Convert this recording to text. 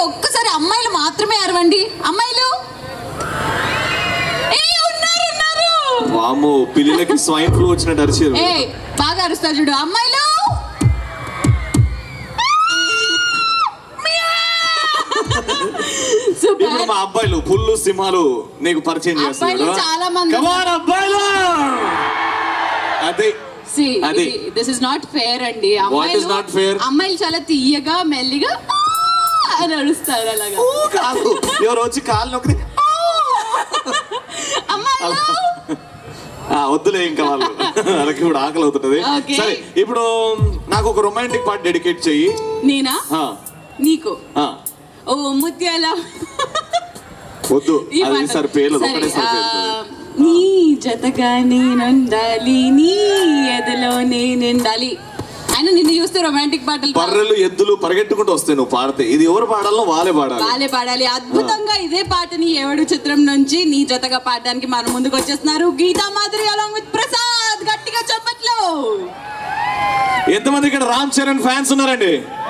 ఒక్కసారి అమ్మాయిలు మాత్రమే అరవండి అమ్మాయిలు ఏ ఉన్నారు ఉన్నారు వాము పిల్లలకి స్వైన్ ఫ్లూ వచ్చినట్టు అరిచారు ఏ బాగా అరుస్తారు చూడు అమ్మాయిలు ఇప్పుడు సూపర్ మా అబ్బాయిలు పుల్లు సింహాలు నీకు పరిచయం అబ్బాయిలు చేస్తున్నాడు చాలా మంది Come on, అబ్బాయిలు అదే అది. దిస్ ఇస్ నాట్ ఫేర్ అండి is అమ్మాయిలు not fair? అమ్మాయిలు చాలా తీయగా మెల్లిగా "ఆ" అని అరుస్తారు అలాగా ఊ కాదు ఎవరు వచ్చి కాలు నొక్కితే అమ్మాయిలు ఆ, వద్దులే ఇంకా వాళ్ళు వాళ్ళకి ఇప్పుడు ఆకలి అవుతుంటది Okay. సరే ఇప్పుడు నాకు ఒక రొమాంటిక్ పార్ట్ డెడికేట్ చెయ్యి నేనా ఆ, నీకు ఆ, ఓ ముత్యాల వద్దు ఈ అది పాట. సరి పేర్లు సరే, ఒకటే సరి ఆ, పేర్లు నీ జతగా నేనుండాలి నీ ఎదలో నేనుండాలి ఆయన నిన్ను చూస్తే రొమాంటిక్ పాటలు పా- బర్రెలు ఎద్దులు పరిగెట్టుకుంటూ వస్తాయి నువ్వు పాడితే ఇది ఎవరు పాడాలో వాళ్ళే పాడాలి బాలే పాడాలి అద్భుతంగా ఇదే పాటని ఎవడు చిత్రం నుంచి నీ జతగా పాడడానికి మన ముందుకు వచ్చేస్తున్నారు గీతా మాధురి అలాంగ్ విత్ ప్రసాద్ గట్టిగా చెప్పట్లు ఎంతమంది ఇక్కడ రామ్ చరణ్ ఫ్యాన్స్ ఉన్నారండి